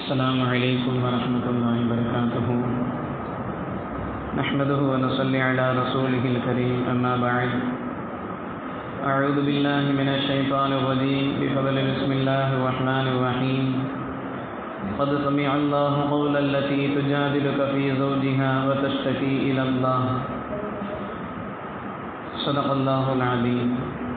السلام عليكم ورحمة الله وبركاته نحمده ونصلي على رسوله الكريم أما بعد أعوذ بالله من الشيطان الرجيم بفضل بسم الله الرحمن الرحيم قد سمع الله قول التي تجادلك في زوجها وتشتكي إلى الله صدق الله العظيم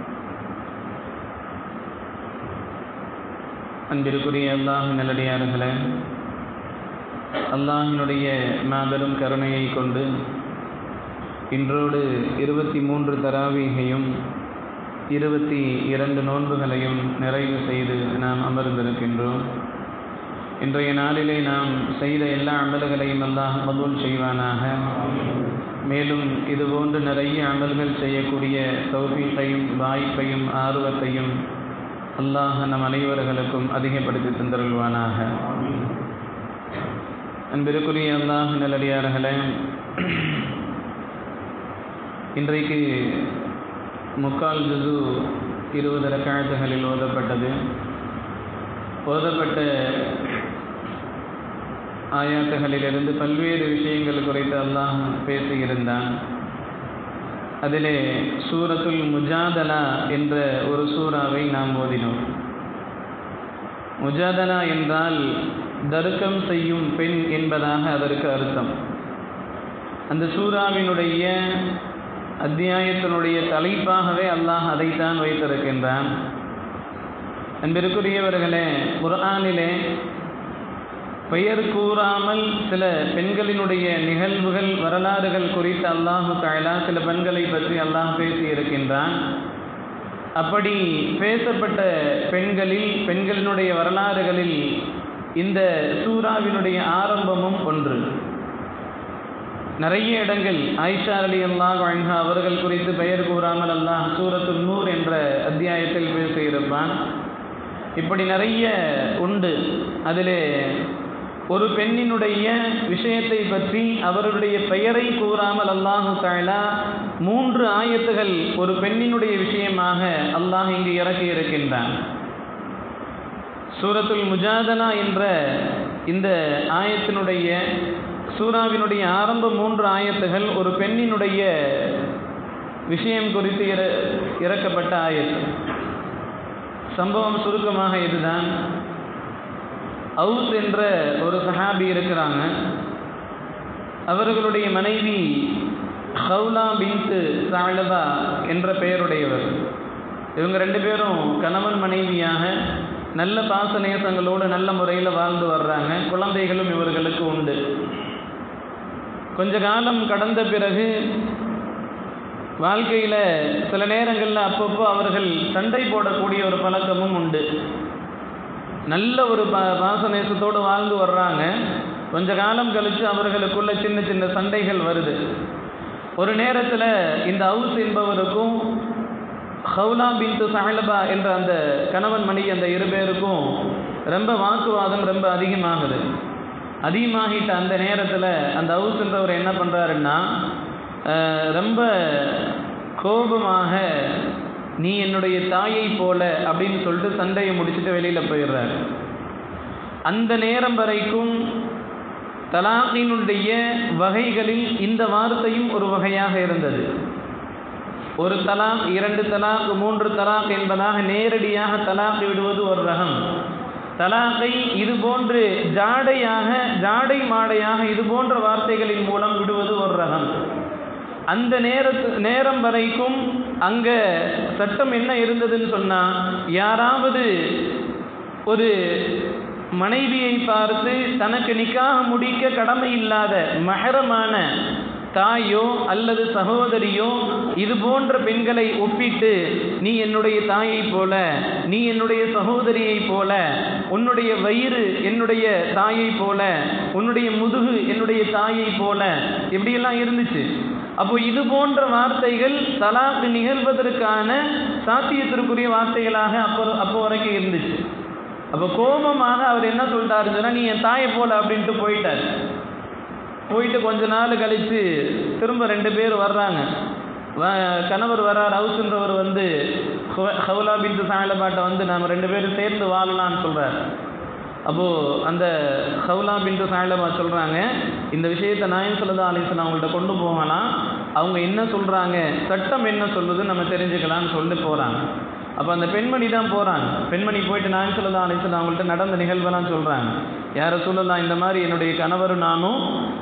அன்பிற்குரிய அல்லாஹ் நல்லடியார்களே அல்லாஹினுடைய மாபெரும் கருணையை கொண்டு இன்றோடு இருபத்தி மூன்று தராவீகையும் இருபத்தி இரண்டு நோன்புகளையும் நிறைவு செய்து நாம் அமர்ந்திருக்கின்றோம் இன்றைய நாளிலே நாம் செய்த எல்லா அமல்களையும் அல்லாஹ் கபூல் செய்வானாக மேலும் இதுபோன்று நிறைய அமல்கள் செய்யக்கூடிய தௌஃபீக்கையும் வாய்ப்பையும் ஆர்வத்தையும் அல்லாஹ் நம் அனைவர்களுக்கும் அதிகப்படுத்தி தந்தருள்வானாக அன்பிற்குரிய அல்லாஹ் நல்லடியார்களே இன்றைக்கு முக்கால் ஜுது இருபது ரக்காயத்துகளில் ஓதப்பட்டது ஓதப்பட்ட ஆயாத்துகளிலிருந்து பல்வேறு விஷயங்கள் குறித்து அல்லாஹ் பேசியிருந்தான் அதிலே சூரத்துல் முஜாதலா என்ற ஒரு சூறாவை நாம் ஓதினோம் முஜாதலா என்றால் தருக்கம் செய்யும் பெண் என்பதாக அதற்கு அர்த்தம் அந்த சூறாவினுடைய அத்தியாயத்தினுடைய தலைப்பாகவே அல்லாஹ் அதைத்தான் வைத்திருக்கின்றான் அன்பிற்குரியவர்களே குர்ஆனிலே பெயர் கூறாமல் சில பெண்களினுடைய நிகழ்வுகள் வரலாறுகள் குறித்து அல்லாஹு தாயலா சில பெண்களை பற்றி அல்லாஹ் பேசி இருக்கின்றான் அப்படி பேசப்பட்ட பெண்களில் பெண்களினுடைய வரலாறுகளில் இந்த சூறாவினுடைய ஆரம்பமும் ஒன்று நிறைய இடங்கள் ஆயிஷா அலி அல்லாஹ் வழங்கா அவர்கள் குறித்து பெயர் கூறாமல் அல்லாஹ் சூரத்து நூர் என்ற அத்தியாயத்தில் பேசியிருப்பான் இப்படி நிறைய உண்டு அதிலே ஒரு பெண்ணினுடைய விஷயத்தை பற்றி அவருடைய பெயரை கூறாமல் அல்லாஹு தாயலா மூன்று ஆயத்துகள் ஒரு பெண்ணினுடைய விஷயமாக அல்லாஹ் இங்கு இறக்கி இருக்கின்றான் சூரத்துல் முஜாதனா என்ற இந்த ஆயத்தினுடைய சூறாவினுடைய ஆரம்ப மூன்று ஆயத்துகள் ஒரு பெண்ணினுடைய விஷயம் குறித்து இற இறக்கப்பட்ட ஆயத்து சம்பவம் சுருக்கமாக இதுதான் அவுஸ் என்ற ஒரு சஹாபி இருக்கிறாங்க அவர்களுடைய மனைவி ஹவுலா பின்த்து சாலபா என்ற பெயருடையவர் இவங்க ரெண்டு பேரும் கணவன் மனைவியாக நல்ல பாச நேசங்களோடு நல்ல முறையில் வாழ்ந்து வர்றாங்க குழந்தைகளும் இவர்களுக்கு உண்டு கொஞ்ச காலம் கடந்த பிறகு வாழ்க்கையில் சில நேரங்களில் அப்பப்போ அவர்கள் சண்டை போடக்கூடிய ஒரு பழக்கமும் உண்டு நல்ல ஒரு பா பாசநேசத்தோடு வாழ்ந்து வர்றாங்க கொஞ்ச காலம் கழித்து அவர்களுக்குள்ள சின்ன சின்ன சண்டைகள் வருது ஒரு நேரத்தில் இந்த ஹவுஸ் என்பவருக்கும் ஹவுலா பின்து சஹலபா என்ற அந்த கணவன் மணி அந்த இரு பேருக்கும் ரொம்ப வாக்குவாதம் ரொம்ப அதிகமாகுது அதிகமாகிட்ட அந்த நேரத்தில் அந்த ஹவுஸ் என்றவர் என்ன பண்ணுறாருன்னா ரொம்ப கோபமாக நீ என்னுடைய தாயை போல அப்படின்னு சொல்லிட்டு சண்டையை முடிச்சுட்டு வெளியில் போயிடுறாரு அந்த நேரம் வரைக்கும் தலாக்கினுடைய வகைகளில் இந்த வார்த்தையும் ஒரு வகையாக இருந்தது ஒரு தலாக் இரண்டு தலாக் மூன்று தலாக் என்பதாக நேரடியாக தலாக் விடுவது ஒரு ரகம் தலாக்கை இது போன்று ஜாடையாக ஜாடை மாடையாக இது போன்ற வார்த்தைகளின் மூலம் விடுவது ஒரு ரகம் அந்த நேரத்து நேரம் வரைக்கும் அங்கே சட்டம் என்ன இருந்ததுன்னு சொன்னால் யாராவது ஒரு மனைவியை பார்த்து தனக்கு நிக்காக முடிக்க கடமை இல்லாத மகரமான தாயோ அல்லது சகோதரியோ இது போன்ற பெண்களை ஒப்பிட்டு நீ என்னுடைய தாயை போல நீ என்னுடைய சகோதரியை போல உன்னுடைய வயிறு என்னுடைய தாயை போல உன்னுடைய முதுகு என்னுடைய தாயை போல இப்படியெல்லாம் இருந்துச்சு அப்போ இது போன்ற வார்த்தைகள் தலாக்கு நிகழ்வதற்கான சாத்தியத்திற்குரிய வார்த்தைகளாக அப்போ அப்போ வரைக்கும் இருந்துச்சு அப்போ கோபமாக அவர் என்ன சொல்லிட்டாருன்னா நீ என் தாயை போல அப்படின்ட்டு போயிட்டார் போயிட்டு கொஞ்ச நாள் கழித்து திரும்ப ரெண்டு பேர் வர்றாங்க கணவர் வரார் ஹவுஸ்ன்றவர் வந்து ஹவுலா பின் சாயலபாட்டை வந்து நாம் ரெண்டு பேரும் சேர்ந்து வாழலாம்னு சொல்கிறார் அப்போது அந்த ஹவுலா பின்ட்டு சாயலமா சொல்கிறாங்க இந்த விஷயத்தை நாயம் சொல்லதா அலிஸ்லாம் அவங்கள்ட்ட கொண்டு போகலாம் அவங்க என்ன சொல்கிறாங்க சட்டம் என்ன சொல்லுது நம்ம தெரிஞ்சுக்கலாம்னு சொல்லிட்டு போகிறாங்க அப்போ அந்த பெண்மணி தான் போகிறாங்க பெண்மணி போயிட்டு நாயம் சொல்லதா அலிஸ்லாம் அவங்கள்ட்ட நடந்த நிகழ்வெல்லாம் சொல்கிறாங்க யாரை சொல்லலாம் இந்த மாதிரி என்னுடைய கணவர் நானும்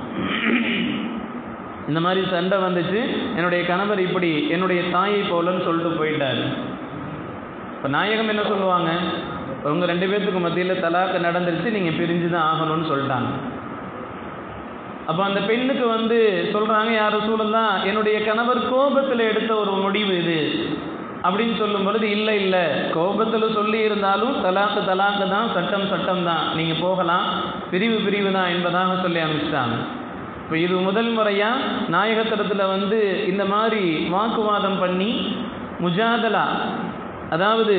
இந்த மாதிரி சண்டை வந்துச்சு என்னுடைய கணவர் இப்படி என்னுடைய தாயை போலன்னு சொல்லிட்டு போயிட்டார் இப்போ நாயகம் என்ன சொல்லுவாங்க உங்கள் ரெண்டு பேர்த்துக்கு மத்தியில் தலாக்கு நடந்துருச்சு நீங்கள் பிரிஞ்சு தான் ஆகணும்னு சொல்லிட்டாங்க அப்போ அந்த பெண்ணுக்கு வந்து சொல்கிறாங்க யார் சூழல்லாம் என்னுடைய கணவர் கோபத்தில் எடுத்த ஒரு முடிவு இது அப்படின்னு சொல்லும் பொழுது இல்லை இல்லை கோபத்தில் சொல்லி இருந்தாலும் தலாக்கு தலாக்கு தான் சட்டம் சட்டம் தான் நீங்கள் போகலாம் பிரிவு பிரிவு தான் என்பதாக சொல்லி அனுப்பிச்சிட்டாங்க இப்போ இது முதல் முறையாக நாயகத்திடத்தில் வந்து இந்த மாதிரி வாக்குவாதம் பண்ணி முஜாதலா அதாவது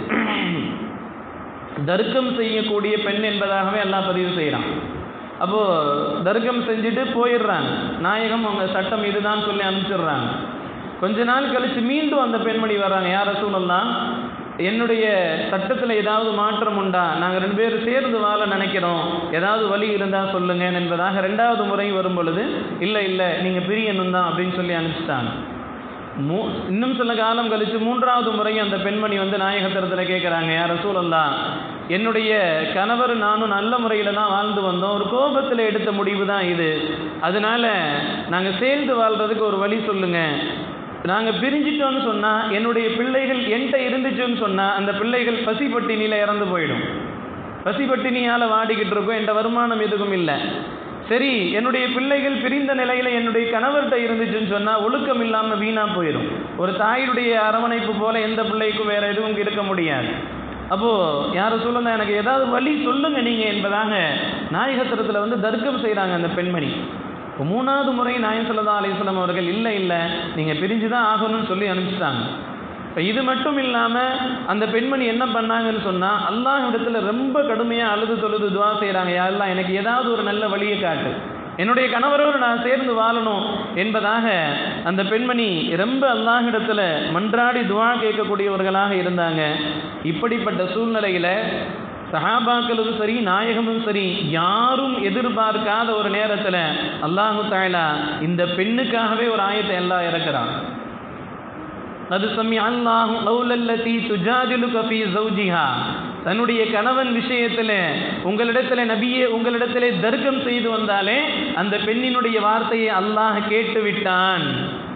தர்க்கம் செய்யக்கூடிய பெண் என்பதாகவே எல்லாம் பதிவு செய்கிறான் அப்போது தர்க்கம் செஞ்சுட்டு போயிடுறாங்க நாயகம் அவங்க சட்டம் இதுதான் சொல்லி அனுப்பிச்சிடுறாங்க கொஞ்ச நாள் கழித்து மீண்டும் அந்த பெண்மணி வர்றாங்க யார சூழல்லாம் என்னுடைய சட்டத்தில் ஏதாவது மாற்றம் உண்டா நாங்கள் ரெண்டு பேரும் சேர்ந்து வாழ நினைக்கிறோம் ஏதாவது வழி இருந்தால் சொல்லுங்க என்பதாக ரெண்டாவது முறை வரும் பொழுது இல்லை இல்லை நீங்கள் பிரியணும் தான் அப்படின்னு சொல்லி அனுப்பிச்சிட்டாங்க மூ இன்னும் சில காலம் கழித்து மூன்றாவது முறை அந்த பெண்மணி வந்து நாயகத்திரத்தில் கேட்குறாங்க யார் சூழல்லா என்னுடைய கணவர் நானும் நல்ல முறையில் தான் வாழ்ந்து வந்தோம் ஒரு கோபத்தில் எடுத்த முடிவு தான் இது அதனால நாங்கள் சேர்ந்து வாழ்கிறதுக்கு ஒரு வழி சொல்லுங்கள் நாங்கள் பிரிஞ்சிட்டோம்னு சொன்னால் என்னுடைய பிள்ளைகள் என்கிட்ட இருந்துச்சுன்னு சொன்னால் அந்த பிள்ளைகள் பசிப்பட்டினியில் இறந்து போயிடும் பசிப்பட்டினியால் வாடிக்கிட்டு இருக்கோம் என்கிட்ட வருமானம் எதுவும் இல்லை சரி என்னுடைய பிள்ளைகள் பிரிந்த நிலையில் என்னுடைய கணவர்கிட்ட இருந்துச்சுன்னு சொன்னால் ஒழுக்கம் இல்லாமல் வீணாக போயிடும் ஒரு தாயுடைய அரவணைப்பு போல எந்த பிள்ளைக்கும் வேறு எதுவும் இருக்க முடியாது அப்போது யாரை சொல்லுங்க எனக்கு ஏதாவது வழி சொல்லுங்க நீங்கள் என்பதாக நாயகத்திரத்தில் வந்து தர்க்கம் செய்கிறாங்க அந்த பெண்மணி இப்போ மூணாவது முறை நாயம் சொல்லதா அலிஸ்லாம் அவர்கள் இல்லை இல்லை நீங்கள் பிரிஞ்சு தான் ஆகணும்னு சொல்லி அனுப்பிச்சிட்டாங்க இப்போ இது மட்டும் இல்லாமல் அந்த பெண்மணி என்ன பண்ணாங்கன்னு சொன்னால் அல்லாஹ் இடத்துல ரொம்ப கடுமையாக அழுது தொழுது துவா செய்கிறாங்க யாரெல்லாம் எனக்கு ஏதாவது ஒரு நல்ல வழியை காட்டு என்னுடைய கணவரோடு நான் சேர்ந்து வாழணும் என்பதாக அந்த பெண்மணி ரொம்ப அல்லாஹிடத்தில் மன்றாடி துவா கேட்கக்கூடியவர்களாக இருந்தாங்க இப்படிப்பட்ட சூழ்நிலையில் சஹாபாக்களும் சரி நாயகமும் சரி யாரும் எதிர்பார்க்காத ஒரு நேரத்தில் அல்லாஹு தாயலா இந்த பெண்ணுக்காகவே ஒரு ஆயத்தை எல்லாம் இறக்குறான் அது சமி அல்லாஹு லௌலல்லதி துஜாதிலுக ஃபீ ஜௌஜிஹா தன்னுடைய கணவன் விஷயத்தில் உங்களிடத்தில் நபியே உங்களிடத்திலே தர்க்கம் செய்து வந்தாலே அந்த பெண்ணினுடைய வார்த்தையை அல்லாஹ் கேட்டு விட்டான்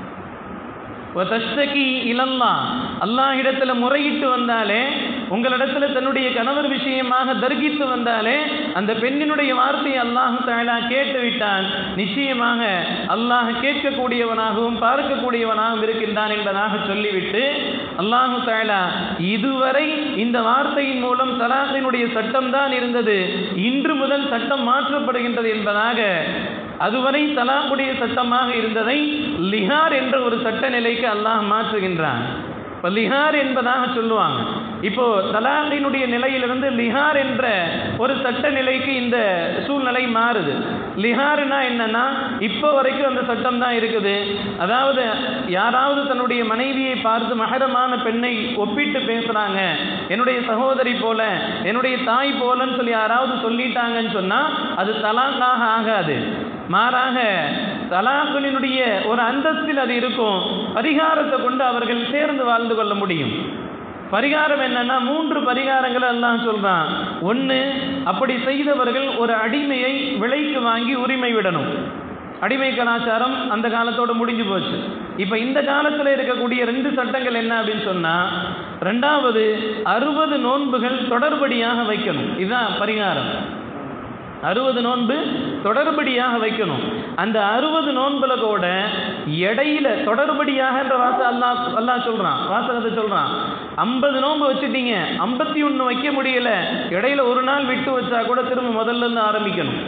தஸ்தகி இலல்லா அல்லாஹிடத்தில் முறையிட்டு வந்தாலே உங்களிடத்தில் தன்னுடைய கணவர் விஷயமாக தர்கித்து வந்தாலே அந்த பெண்ணினுடைய வார்த்தையை அல்லாஹு தாலா கேட்டு விட்டான் நிச்சயமாக அல்லாஹ் கேட்கக்கூடியவனாகவும் பார்க்கக்கூடியவனாகவும் இருக்கின்றான் என்பதாக சொல்லிவிட்டு அல்லாஹு தாலா இதுவரை இந்த வார்த்தையின் மூலம் தலாகினுடைய சட்டம் தான் இருந்தது இன்று முதல் சட்டம் மாற்றப்படுகின்றது என்பதாக அதுவரை தலாக்குடைய சட்டமாக இருந்ததை லிஹார் என்ற ஒரு சட்ட நிலைக்கு அல்லாஹ் மாற்றுகின்றான் இப்போ லிஹார் என்பதாக சொல்லுவாங்க இப்போ தலாலினுடைய நிலையிலிருந்து லிஹார் என்ற ஒரு சட்ட நிலைக்கு இந்த சூழ்நிலை மாறுது லிஹார்னா என்னன்னா இப்போ வரைக்கும் அந்த சட்டம் தான் இருக்குது அதாவது யாராவது தன்னுடைய மனைவியை பார்த்து மகரமான பெண்ணை ஒப்பிட்டு பேசுகிறாங்க என்னுடைய சகோதரி போல என்னுடைய தாய் போலன்னு சொல்லி யாராவது சொல்லிட்டாங்கன்னு சொன்னால் அது தலாக்காக ஆகாது மாறாக தலாக்குலினுடைய ஒரு அந்தஸ்தில் அது இருக்கும் பரிகாரத்தை கொண்டு அவர்கள் சேர்ந்து வாழ்ந்து கொள்ள முடியும் பரிகாரம் என்னன்னா மூன்று பரிகாரங்கள் எல்லாம் சொல்றான் ஒன்று அப்படி செய்தவர்கள் ஒரு அடிமையை விலைக்கு வாங்கி உரிமை விடணும் அடிமை கலாச்சாரம் அந்த காலத்தோடு முடிஞ்சு போச்சு இப்போ இந்த காலத்தில் இருக்கக்கூடிய ரெண்டு சட்டங்கள் என்ன அப்படின்னு சொன்னால் ரெண்டாவது அறுபது நோன்புகள் தொடர்படியாக வைக்கணும் இதுதான் பரிகாரம் அறுபது நோன்பு தொடர்படியாக வைக்கணும் அந்த அறுபது நோன்புல கூட இடையில தொடர்படியாகன்ற வாச அல்லா அல்லா சொல்றான் வாசகத்தை சொல்றான் ஐம்பது நோன்பு வச்சுட்டீங்க ஐம்பத்தி ஒன்று வைக்க முடியல இடையில ஒரு நாள் விட்டு வச்சா கூட திரும்ப முதல்ல இருந்து ஆரம்பிக்கணும்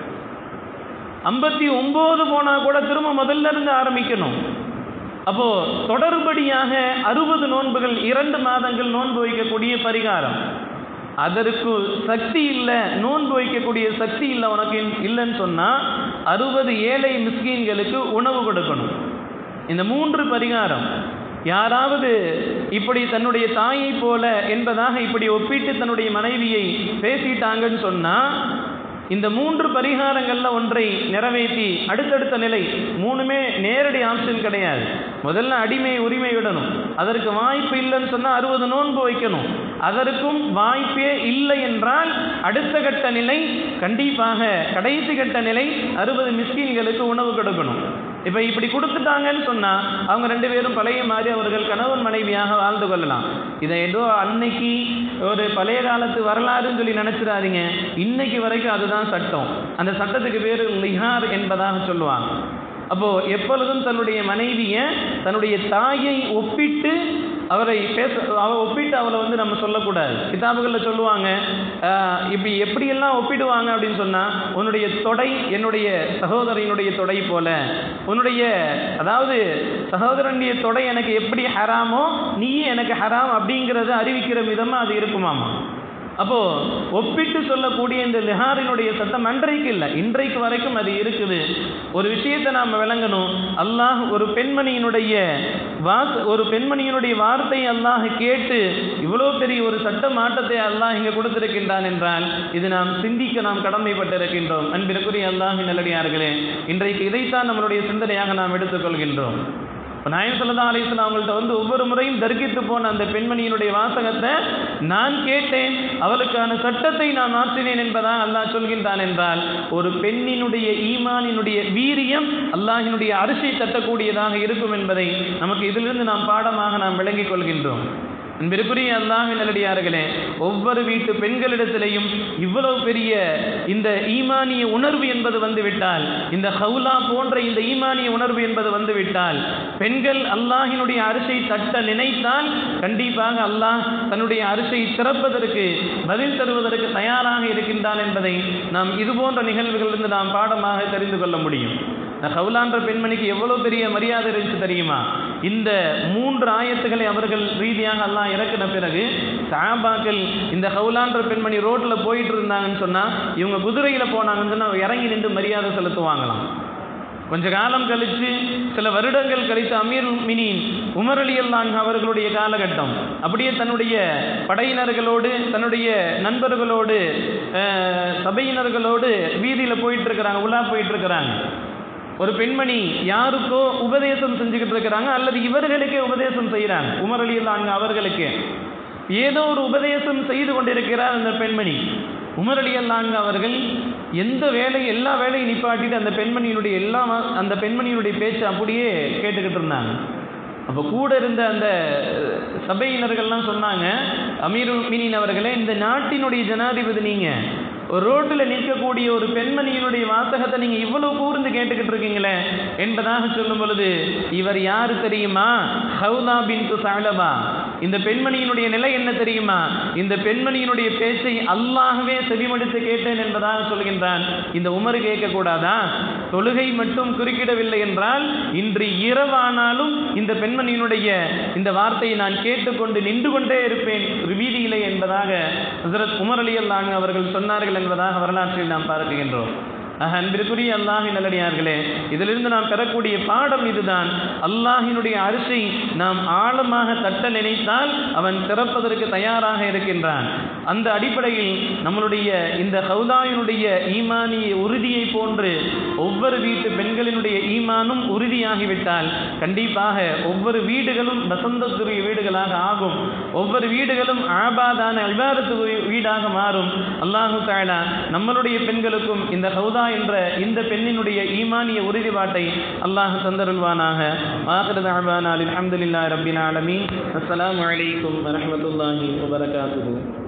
ஐம்பத்தி ஒன்பது போனா கூட திரும்ப முதல்ல இருந்து ஆரம்பிக்கணும் அப்போ தொடர்படியாக அறுபது நோன்புகள் இரண்டு மாதங்கள் நோன்பு வைக்கக்கூடிய பரிகாரம் அதற்கு சக்தி இல்லை நோன்பு வைக்கக்கூடிய சக்தி இல்லை உனக்கு இல்லைன்னு சொன்னால் அறுபது ஏழை மிஸ்கீன்களுக்கு உணவு கொடுக்கணும் இந்த மூன்று பரிகாரம் யாராவது இப்படி தன்னுடைய தாயை போல என்பதாக இப்படி ஒப்பிட்டு தன்னுடைய மனைவியை பேசிட்டாங்கன்னு சொன்னா இந்த மூன்று பரிகாரங்களில் ஒன்றை நிறைவேற்றி அடுத்தடுத்த நிலை மூணுமே நேரடி ஆப்ஷன் கிடையாது முதல்ல அடிமை உரிமை விடணும் அதற்கு வாய்ப்பு இல்லைன்னு சொன்னால் அறுபது நோன்பு வைக்கணும் அதற்கும் வாய்ப்பே இல்லை என்றால் அடுத்த கட்ட நிலை கண்டிப்பாக கடைசி கட்ட நிலை அறுபது மிஸ்கின்களுக்கு உணவு கொடுக்கணும் இப்போ இப்படி கொடுத்துட்டாங்கன்னு சொன்னால் அவங்க ரெண்டு பேரும் பழைய மாதிரி அவர்கள் கணவன் மனைவியாக வாழ்ந்து கொள்ளலாம் இதை ஏதோ அன்னைக்கு ஒரு பழைய காலத்து வரலாறுன்னு சொல்லி நினச்சிடாதீங்க இன்னைக்கு வரைக்கும் அதுதான் சட்டம் அந்த சட்டத்துக்கு பேர் லிஹார் என்பதாக சொல்லுவாங்க அப்போ எப்பொழுதும் தன்னுடைய மனைவியை தன்னுடைய தாயை ஒப்பிட்டு அவரை பேச அவ ஒப்பிட்டு அவளை வந்து நம்ம சொல்லக்கூடாது கிதாபுகளில் சொல்லுவாங்க ஆஹ், இப்படி எப்படியெல்லாம் ஒப்பிடுவாங்க அப்படின்னு சொன்னால் உன்னுடைய தொடை என்னுடைய சகோதரனுடைய தொடை போல உன்னுடைய அதாவது சகோதரனுடைய தொடை எனக்கு எப்படி ஹராமோ நீயும் எனக்கு ஹராம் அப்படிங்கிறத அறிவிக்கிற விதமாக அது இருக்குமாமா அப்போ ஒப்பிட்டு சொல்லக்கூடிய இந்த லிஹாரினுடைய சட்டம் அன்றைக்கு இல்லை இன்றைக்கு வரைக்கும் அது இருக்குது ஒரு விஷயத்தை நாம் விளங்கணும் அல்லாஹ் ஒரு பெண்மணியினுடைய வாஸ் ஒரு பெண்மணியினுடைய வார்த்தை அல்லாஹ் கேட்டு இவ்வளோ பெரிய ஒரு சட்ட மாற்றத்தை அல்லாஹ் இங்கே கொடுத்திருக்கின்றான் என்றால் இது நாம் சிந்திக்க நாம் கடமைப்பட்டிருக்கின்றோம் அன்பிற்குரிய அல்லாஹ் நல்லடியார்களே இன்றைக்கு இதைத்தான் நம்மளுடைய சிந்தனையாக நாம் எடுத்துக்கொள்கின்றோம் இப்போ நாயம் சொல்லதா அலிஸ்லாம் அவங்கள்ட்ட வந்து ஒவ்வொரு முறையும் தர்க்கித்து போன அந்த பெண்மணியினுடைய வாசகத்தை நான் கேட்டேன் அவளுக்கான சட்டத்தை நான் மாற்றினேன் என்பதாக அல்லாஹ் சொல்கின்றான் என்றால் ஒரு பெண்ணினுடைய ஈமானினுடைய வீரியம் அல்லாஹினுடைய அரிசி தட்டக்கூடியதாக இருக்கும் என்பதை நமக்கு இதிலிருந்து நாம் பாடமாக நாம் விளங்கிக் கொள்கின்றோம் அன்பிற்குரிய அல்லாஹின் நல்லடியார்களே ஒவ்வொரு வீட்டு பெண்களிடத்திலையும் இவ்வளவு பெரிய இந்த ஈமானிய உணர்வு என்பது வந்துவிட்டால் இந்த ஹவுலா போன்ற இந்த ஈமானிய உணர்வு என்பது வந்துவிட்டால் பெண்கள் அல்லாஹினுடைய அரிசை தட்ட நினைத்தால் கண்டிப்பாக அல்லாஹ் தன்னுடைய அரிசை திறப்பதற்கு பதில் தருவதற்கு தயாராக இருக்கின்றான் என்பதை நாம் இது போன்ற நிகழ்வுகளிலிருந்து நாம் பாடமாக தெரிந்து கொள்ள முடியும் இந்த ஹவுலான்ற பெண்மணிக்கு எவ்வளவு பெரிய மரியாதை இருந்துச்சு தெரியுமா இந்த மூன்று ஆயத்துக்களை அவர்கள் ரீதியாக எல்லாம் இறக்கின பிறகு சாபாக்கள் இந்த ஹவுலான்ற பெண்மணி ரோட்டில் போயிட்டு இருந்தாங்கன்னு சொன்னால் இவங்க குதிரையில் போனாங்கன்னு சொன்னால் இறங்கி நின்று மரியாதை செலுத்துவாங்களாம் கொஞ்ச காலம் கழித்து சில வருடங்கள் கழித்து அமீர் மினின் உமர் அலி அல்லான் அவர்களுடைய காலகட்டம் அப்படியே தன்னுடைய படையினர்களோடு தன்னுடைய நண்பர்களோடு அஹ், சபையினர்களோடு வீதியில் போயிட்டு இருக்கிறாங்க உலா போயிட்டு இருக்கிறாங்க ஒரு பெண்மணி யாருக்கோ உபதேசம் செஞ்சுக்கிட்டு இருக்கிறாங்க அல்லது இவர்களுக்கே உபதேசம் செய்கிறாங்க உமர் அலி அல்லான் அவர்களுக்கு ஏதோ ஒரு உபதேசம் செய்து கொண்டிருக்கிறார் அந்த பெண்மணி உமர் அலி அல்லான் அவர்கள் எந்த வேலை எல்லா வேலையும் நிப்பாட்டிட்டு அந்த பெண்மணியினுடைய எல்லா வா- அந்த பெண்மணியினுடைய பேச்சை அப்படியே கேட்டுக்கிட்டு இருந்தாங்க அப்போ கூட இருந்த அந்த அஹ், சபையினர்கள்லாம் சொன்னாங்க அமீருல் மீனின் அவர்களே இந்த நாட்டினுடைய ஜனாதிபதி நீங்கள் ஒரு ரோட்டில் நிற்கக்கூடிய ஒரு பெண்மணியினுடைய வாசகத்தை நீங்கள் இவ்வளவு கூர்ந்து கேட்டுக்கிட்டு இருக்கீங்களே என்பதாக சொல்லும் பொழுது இவர் யார் தெரியுமா ஹவுதா பின் சாலபா இந்த பெண்மணியினுடைய நிலை என்ன தெரியுமா இந்த பெண்மணியினுடைய பேச்சை அல்லாகவே செவிமடுத்து கேட்டேன் என்பதாக சொல்கின்றான் இந்த உமர் கேட்கக்கூடாதா தொழுகை மட்டும் குறுக்கிடவில்லை என்றால் இன்று இரவானாலும் இந்த பெண்மணியினுடைய இந்த வார்த்தையை நான் கேட்டுக்கொண்டு நின்று கொண்டே இருப்பேன் ஒரு வீதியிலே என்பதாக ஹசரத் உமர் அலி அல்லாஹ் அவர்கள் சொன்னார்கள் என்பதாக வரலாற்றில் நாம் பார்க்கின்றோம் ஆக, அன்பிற்குரிய அல்லாஹின் நல்லடியார்களே இதிலிருந்து நாம் பெறக்கூடிய பாடம் இதுதான் அல்லாஹினுடைய அரிசை நாம் ஆழமாக தட்ட நினைத்தால் அவன் திறப்பதற்கு தயாராக இருக்கின்றான் அந்த அடிப்படையில் நம்மளுடைய இந்த ஹவுதாயினுடைய ஈமானிய உறுதியை போன்று ஒவ்வொரு வீட்டு பெண்களினுடைய ஈமானும் உறுதியாகிவிட்டால் கண்டிப்பாக ஒவ்வொரு வீடுகளும் வசந்தத்துரிய வீடுகளாக ஆகும் ஒவ்வொரு வீடுகளும் ஆபாதான அல்பாரத்து வீடாக மாறும் அல்லாஹு தாலா நம்மளுடைய பெண்களுக்கும் இந்த ஹவுதா என்ற இந்த பெண்ணினுடைய ஈமானிய உறுதிப்பாட்டை அல்லாஹ் தந்தருள்வானாக ஆஹிர் அல்ஹம்துலில்லாஹி ரப்பில் ஆலமீன் அஸ்ஸலாமு அலைக்கும் வரஹ்மத்துல்லாஹி வபரகாத்துஹு